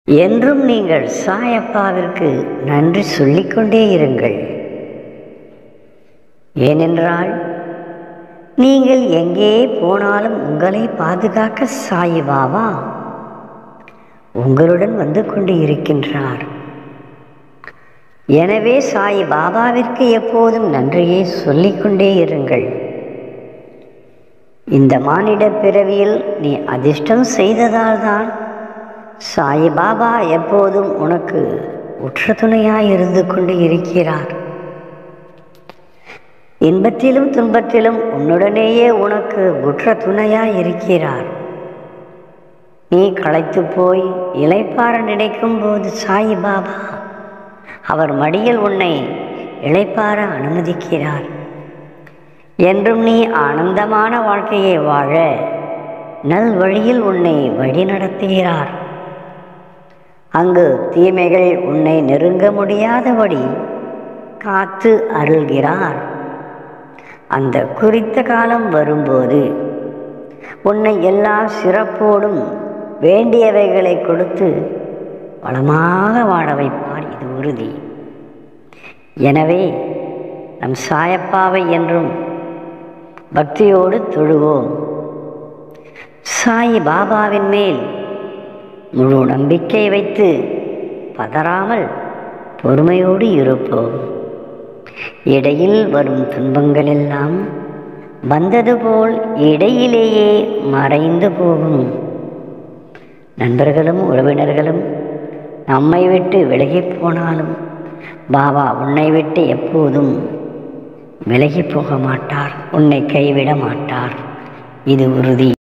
என்றும் நீங்கள் சாயப்பாவிற்கு நன்றி சொல்லிக்கொண்டே இருங்கள் ஏனென்றால் நீங்கள் எங்கே போனாலும் உங்களை பாதுகாக்க சாயி பாபா உங்களுடன் வந்து கொண்டு இருக்கின்றார் எனவே சாயி பாபாவிற்கு எப்போதும் நன்றியை சொல்லிக்கொண்டே இருங்கள் இந்த மானிட பிறவியில் நீ அதிர்ஷ்டம் செய்ததால்தான் சாயி பாபா எப்போதும் உனக்கு உற்ற துணையாய் இருந்து கொண்டு இருக்கிறார் இன்பத்திலும் துன்பத்திலும் உன்னுடனேயே உனக்கு உற்ற துணையாய் இருக்கிறார் நீ களைத்து போய் இளைப்பாற நினைக்கும் போது சாயி பாபா அவர் மடியில் உன்னை இளைப்பாற அனுமதிக்கிறார் என்றும் நீ ஆனந்தமான வாழ்க்கையை வாழ நல் வழியில் உன்னை வழி நடத்துகிறார் அங்கு தீமைகள் உன்னை நெருங்க முடியாதபடி காத்து அருள்கிறார் அந்த குறித்த காலம் வரும்போது உன்னை எல்லா சிறப்போடும் வேண்டியவைகளை கொடுத்து வளமாக வாழ வைப்பார் இது உறுதி எனவே நம் சாயப்பாவை என்றும் பக்தியோடு தொழுவோம் சாயி பாபாவின் மேல் முழு நம்பிக்கை வைத்து பதறாமல் பொறுமையோடு இருப்போம் இடையில் வரும் துன்பங்கள் எல்லாம் வந்தது போல் இடையிலேயே மறைந்து போகும் நண்பர்களும் உறவினர்களும் நம்மை விட்டு விலகி போனாலும் பாபா உன்னை விட்டு எப்போதும் விலகி போக மாட்டார் உன்னை கைவிட மாட்டார் இது உறுதி